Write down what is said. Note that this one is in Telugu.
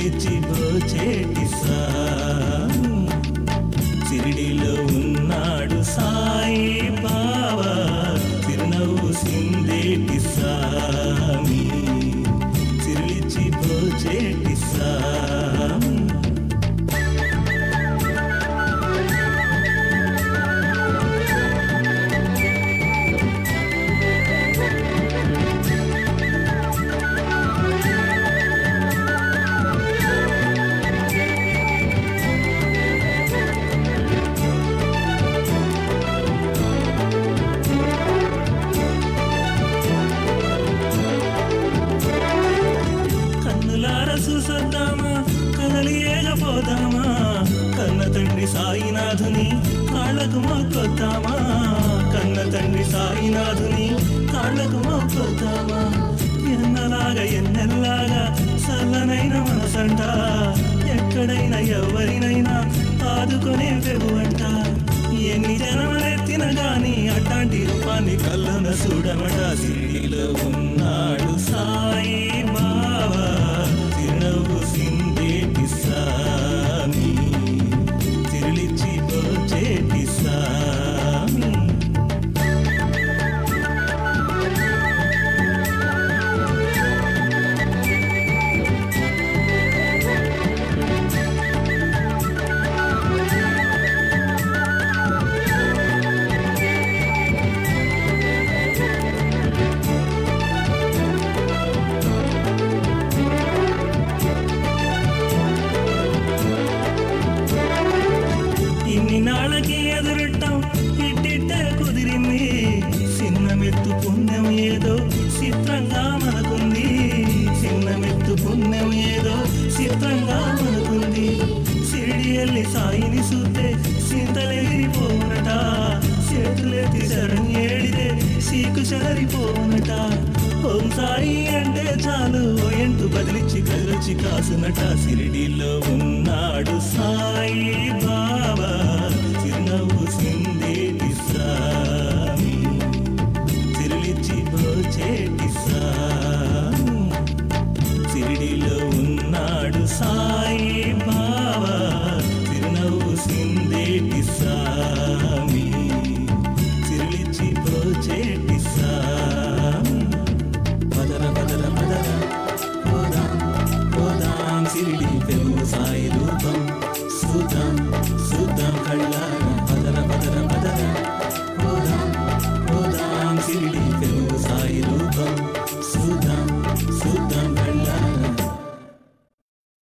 సిరిలిచ్చి భోచేటి సామి సిరిడిలో ఉన్నాడు సాయి బాబా చిరునవ్వు సిందేటి సామి సిరిలిచ్చి భోచేటి సామి కన్నులార చూసొద్దామా కదలి ఏగపోదామా కన్న తండ్రి సాయినాథుని కాళ్ళకు మొక్కొద్దామా కన్న తండ్రి సాయినాథుని కాళ్ళకు మొక్కొద్దామా ఎన్నలాగా ఎన్నెల్లాగా చల్లనైన మనసంట ఎక్కడైనా ఎవరినైనా ఆదుకునే పెగువంట ఎన్ని జనములెత్తిన గాని అట్లాంటి రూపాన్ని కళ్ళన చూడమట సిరిలో ఉన్నాడు సాయి బాబా చిరునవ్వు సిందేటి సామి చిరులిచ్చి పోచేటి సామి ఇన్ని నాళ్ళకి ఎదురుట్టం ఇట్టిట్టే కుదిరింది చిన్న మెత్తు పుణ్యం ఏదో చిత్రంగా మనకుంది చిన్న మెత్తు పుణ్యం ఏదో చిత్రంగా మనకుంది సిరిడి వెళ్ళి సాయిని చూస్తే చింతలేరిపోనట చేతులెత్తి శరణ్ ఏడితే సీకు చెదరిపోనట ఓం సాయి అంటే చాలు ఓ ఎంటు బదిలిచ్చి కదిలిచ్చి కాసునట సిరిడిలో ఉన్నాడు సాయి బాబా చిరునవ్వు సింగ్